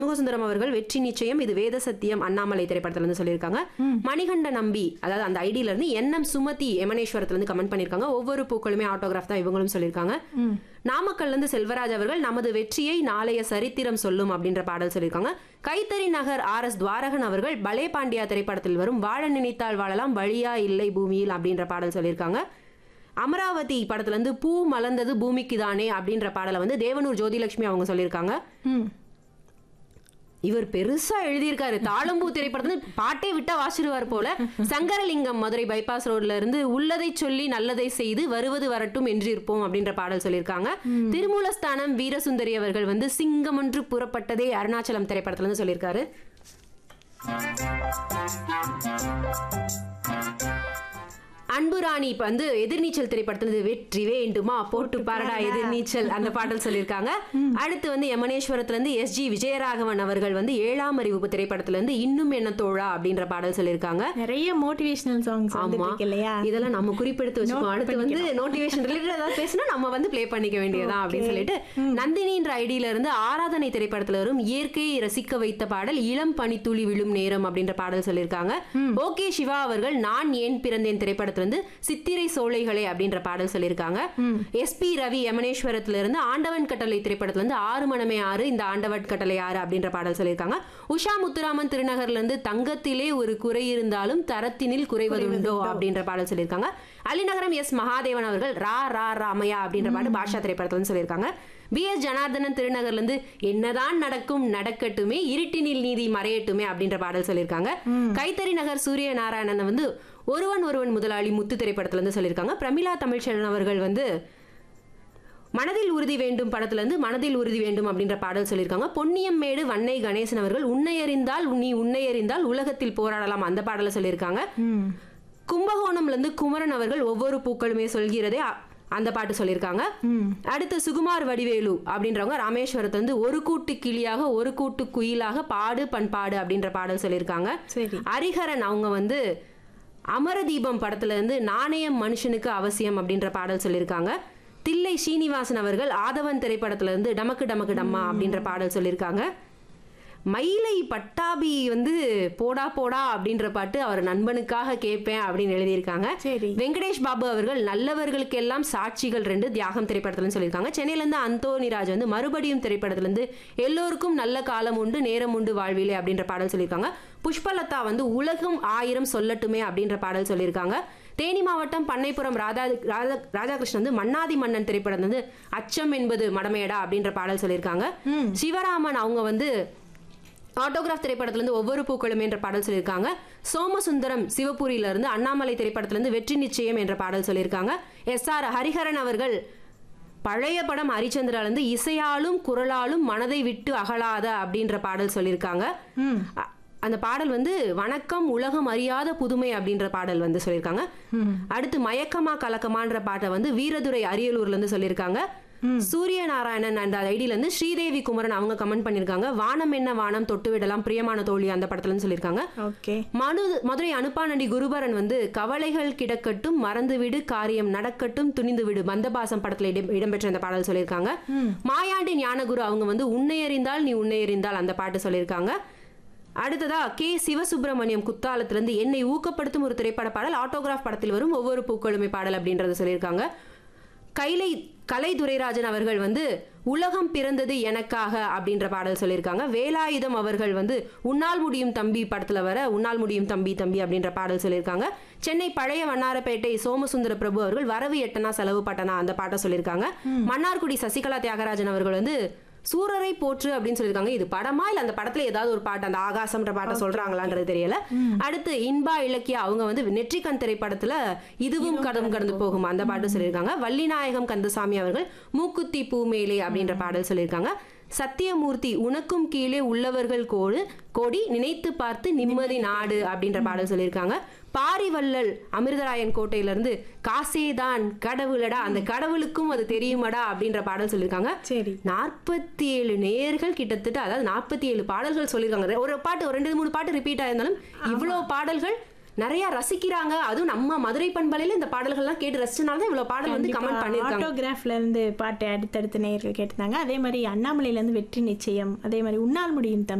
முகசுந்தரம் அவர்கள் வெற்றி நிச்சயம் இது வேத சத்தியம் அண்ணாமலை திரைப்படத்துல இருந்து சொல்லியிருக்காங்க மணிகண்ட நம்பி அதாவது அந்த ஐடியில இருந்து என்எம் சுமதி எமனேஸ்வரத்துல இருந்து கமெண்ட் பண்ணிருக்காங்க ஒவ்வொரு பூக்களுமே ஆட்டோகிராஃப் தான் இவங்களும் சொல்லியிருக்காங்க நாமக்கல்ல இருந்து செல்வராஜ் அவர்கள் நமது வெற்றியை நாளைய சரித்திரம் சொல்லும் அப்படின்ற பாடல் சொல்லியிருக்காங்க கைத்தறி நகர் ஆர் எஸ் துவாரகன் அவர்கள் பலே பாண்டியா திரைப்படத்தில் வரும் வாழ நினைத்தால் வாழலாம் வழியா இல்லை பூமியில் அப்படின்ற பாடல் சொல்லியிருக்காங்க அமராவதி படத்துல இருந்து பூ மலர்ந்தது பூமிக்கு தானே அப்படின்ற பாடலை வந்து தேவனூர் ஜோதிலட்சுமி அவங்க சொல்லியிருக்காங்க ம் இவர் பெருசா எழுதியிருக்காரு தாளம்பூ திரைப்படத்துல பாட்டே விட்டா வாசிடுவார் போல சங்கரலிங்கம் மதுரை பைபாஸ் ரோட்ல இருந்து உள்ளதை சொல்லி நல்லதை செய்து வருவது வரட்டும் என்று இருப்போம் அப்படின்ற பாடல் சொல்லியிருக்காங்க திருமூலஸ்தானம் வீரசுந்தரி அவர்கள் வந்து சிங்கம் ஒன்று புறப்பட்டதே அருணாச்சலம் திரைப்படத்துல இருந்து சொல்லியிருக்காரு அன்புராணி இப்ப வந்து எதிர்நீச்சல் திரைப்படத்துல இருந்து வெற்றி வேண்டுமா போட்டு பாரடா எதிர்நீச்சல் அந்த பாடல் சொல்லியிருக்காங்க அடுத்து வந்து யமனேஸ்வரத்துல இருந்து எஸ் ஜி விஜயராகவன் அவர்கள் வந்து ஏழாம் அறிவிப்பு திரைப்படத்துல இருந்து இன்னும் என்ன தோழா அப்படின்ற பாடல் சொல்லியிருக்காங்க நிறைய மோட்டிவேஷனல் சாங்ஸ் வந்துட்டு ஆமா இருக்கு இல்லையா இதெல்லாம் நம்ம குறிப்பெடுத்து வச்சுக்கோம் Note அடுத்து வந்து நோட்டிவேஷன் ரிலேட்டட் ஏதாவது பேசினா நம்ம வந்து ப்ளே பண்ணிக்க வேண்டியதா அப்படின்னு சொல்லிட்டு நந்தினின்ற ஐடியில இருந்து ஆராதனை திரைப்படத்துல வரும் இயற்கையை ரசிக்க வைத்த பாடல் இளம் பனித்துளி விழும் நேரம் அப்படின்ற பாடல் சொல்லியிருக்காங்க ஓகே சிவா அவர்கள் நான் ஏன் பிறந்தேன் திரைப்படத்துல இருந்து சித்திரை சோலைகளே அப்படின்ற பாடல் சொல்லியிருக்காங்க எஸ்பி ரவி யமனேஸ்வரத்துல இருந்து ஆண்டவன் கட்டளை திரைப்படத்துல இருந்து ஆறு மணமே ஆறு இந்த ஆண்டவன் கட்டளை ஆறு அப்படின்ற பாடல் சொல்லியிருக்காங்க உஷா முத்துராமன் திருநகர்ல இருந்து தங்கத்திலே ஒரு குறை இருந்தாலும் தரத்தினில் குறைவதுண்டோ அப்படின்ற பாடல் சொல்லியிருக்காங்க அலிநகரம் எஸ் மகாதேவன் அவர்கள் ரா ரா ராமையா அப்படின்ற பாட்டு பாஷா திரைப்படத்துல இருந்து சொல்லியிருக்காங்க பி எஸ் ஜனார்தனன் திருநகர்ல இருந்து என்னதான் நடக்கும் நடக்கட்டுமே இருட்டினில் நீதி மறையட்டுமே அப்படின்ற பாடல் சொல்லியிருக்காங்க கைத்தறி நகர் சூரிய நாராயணன் வந்து ஒருவன் ஒருவன் முதலாளி முத்து திரைப்படத்துல இருந்து சொல்லியிருக்காங்க பிரமிளா தமிழ்ச்செல்வன் அவர்கள் வந்து மனதில் உறுதி வேண்டும் படத்துல இருந்து மனதில் உறுதி வேண்டும் அப்படின்ற பாடல் சொல்லியிருக்காங்க பொன்னியம் மேடு வன்னை கணேசன் அவர்கள் உன்னை அறிந்தால் நீ உன்னை அறிந்தால் உலகத்தில் போராடலாம் அந்த பாடலை சொல்லியிருக்காங்க ம் கும்பகோணம்ல இருந்து குமரன் அவர்கள் ஒவ்வொரு பூக்களுமே சொல்கிறதே அ- அந்த பாட்டு சொல்லியிருக்காங்க ம் அடுத்து சுகுமார் வடிவேலு அப்படின்றவங்க ராமேஸ்வரத்துல இருந்து ஒரு கூட்டு கிளியாக ஒரு கூட்டு குயிலாக பாடு பண்பாடு அப்படின்ற பாடல் சொல்லியிருக்காங்க சரி ஹரிஹரன் அவங்க வந்து அமரதீபம் படத்துல இருந்து நாணயம் மனுஷனுக்கு அவசியம் அப்படின்ற பாடல் சொல்லியிருக்காங்க தில்லை சீனிவாசன் அவர்கள் ஆதவன் திரைப்படத்துல இருந்து டமக்கு டமக்கு டம்மா அப்படின்ற பாடல் சொல்லியிருக்காங்க மயிலை பட்டாபி வந்து போடா போடா அப்படின்ற பாட்டு அவர் நண்பனுக்காக கேட்பேன் அப்படின்னு எழுதியிருக்காங்க சரி வெங்கடேஷ் பாபு அவர்கள் நல்லவர்களுக்கு எல்லாம் சாட்சிகள் ரெண்டு தியாகம் திரைப்படத்துல சொல்லியிருக்காங்க சென்னையில இருந்து அந்தோனிராஜ் வந்து மறுபடியும் திரைப்படத்துல இருந்து எல்லோருக்கும் நல்ல காலம் உண்டு நேரம் உண்டு வாழ்விலே அப்படின்ற பாடல் சொல்லியிருக்காங்க புஷ்பலதா வந்து உலகம் ஆயிரம் சொல்லட்டுமே அப்படின்ற பாடல் சொல்லியிருக்காங்க தேனி மாவட்டம் பண்ணைப்புறம் ராதா ராதா ராதாகிருஷ்ணன் வந்து மன்னாதி மன்னன் திரைப்படம் வந்து அச்சம் என்பது மடமையடா அப்படின்ற பாடல் சொல்லியிருக்காங்க சிவராமன் அவங்க வந்து ஆட்டோகிராஃப் திரைப்படத்துல இருந்து ஒவ்வொரு பூக்களும் என்ற பாடல் சொல்லியிருக்காங்க சோமசுந்தரம் சிவபுரியில இருந்து அண்ணாமலை திரைப்படத்துல இருந்து வெற்றி நிச்சயம் என்ற பாடல் சொல்லியிருக்காங்க எஸ் ஆர் ஹரிஹரன் அவர்கள் பழைய படம் ஹரிச்சந்திரால இருந்து இசையாலும் குரலாலும் மனதை விட்டு அகலாத அப்படின்ற பாடல் சொல்லியிருக்காங்க ம் அ- அந்த பாடல் வந்து வணக்கம் உலகம் அறியாத புதுமை அப்படின்ற பாடல் வந்து சொல்லியிருக்காங்க ம் அடுத்து மயக்கமா கலக்கமான்ற பாட்டை வந்து வீரதுரை அரியலூர்ல இருந்து சொல்லியிருக்காங்க சூரிய நாராயணன் அந்த ஐடியில இருந்து ஸ்ரீதேவி குமரன் அவங்க கமெண்ட் பண்ணிருக்காங்க வானம் என்ன வானம் தொட்டு விடலாம் பிரியமான தோழி அந்த படத்துல இருந்து சொல்லியிருக்காங்க ஓகே மனு மதுரை அனுப்பானடி குருபரன் வந்து கவலைகள் கிடக்கட்டும் மறந்துவிடு காரியம் நடக்கட்டும் துணிந்து விடு மந்தபாசம் படத்துல இடம் இடம்பெற்ற அந்த பாடல் சொல்லியிருக்காங்க மாயாண்டி ஞானகுரு அவங்க வந்து உன்னை அறிந்தால் நீ உன்னை அறிந்தால் அந்த பாட்டு சொல்லியிருக்காங்க அடுத்ததா கே சிவசுப்பிரமணியம் குத்தாலத்திலிருந்து என்னை ஊக்கப்படுத்தும் ஒரு திரைப்பட பாடல் ஆட்டோகிராஃப் படத்தில் வரும் ஒவ்வொரு பூக்களுமே பாடல் அப்படின்றத சொல்லியிருக்காங்க கைலை கலை துரைராஜன் அவர்கள் வந்து உலகம் பிறந்தது எனக்காக அப்படின்ற பாடல் சொல்லியிருக்காங்க வேலாயுதம் அவர்கள் வந்து உன்னால் முடியும் தம்பி படத்துல வர உன்னால் முடியும் தம்பி தம்பி அப்படின்ற பாடல் சொல்லியிருக்காங்க சென்னை பழைய வண்ணாரப்பேட்டை சோமசுந்தர பிரபு அவர்கள் வரவு எட்டனா செலவு பட்டனா அந்த பாட்டை சொல்லியிருக்காங்க மன்னார்குடி சசிகலா தியாகராஜன் அவர்கள் வந்து சூரரை போற்று அப்படின்னு சொல்லியிருக்காங்க இது படமா இல்ல அந்த படத்துல ஏதாவது ஒரு பாட்டு அந்த ஆகாசம்ன்ற பாட்டை சொல்றாங்களான்றது தெரியல அடுத்து இன்பா இலக்கியா அவங்க வந்து நெற்றிக்கண் திரைப்படத்துல இதுவும் கடந்து கடந்து போகும் அந்த பாட்டு சொல்லியிருக்காங்க வள்ளிநாயகம் கந்தசாமி அவர்கள் மூக்குத்தி பூமேலே அப்படின்ற பாடல் சொல்லியிருக்காங்க சத்தியமூர்த்தி உனக்கும் கீழே உள்ளவர்கள் கோடு கோடி நினைத்து பார்த்து நிம்மதி நாடு அப்படின்ற பாடல் சொல்லியிருக்காங்க பாரிவள்ளல் அமிர்தராயன் கோட்டையில இருந்து காசேதான் கடவுளடா அந்த கடவுளுக்கும் அது தெரியுமடா அப்படின்ற பாடல் சொல்லியிருக்காங்க சரி நாற்பத்தி ஏழு நேயர்கள் கிட்டத்தட்ட அதாவது நாற்பத்தி ஏழு பாடல்கள் சொல்லியிருக்காங்க ஒரு பாட்டு ஒரு ரெண்டு மூணு பாட்டு ரிப்பீட் ஆயிருந்தாலும் இவ்வளோ பாடல்கள் நிறைய ரசிக்கிறாங்க அதுவும் நம்ம மதுரை பண்பலையில இந்த பாடல்கள்லாம் கேட்டு ரசிச்சனால தான் இவ்வளவு பாடல் வந்து கமெண்ட் பண்ணிருக்காங்க ஆட்டோகிராஃப்ல இருந்து பாட்டு அடுத்தடுத்து நேயர்கள் கேட்டிருந்தாங்க அதே மாதிரி அண்ணாமலையில இருந்து வெற்றி நிச்சயம் அதே மாதிரி உன்னால் முடியும் தம்பி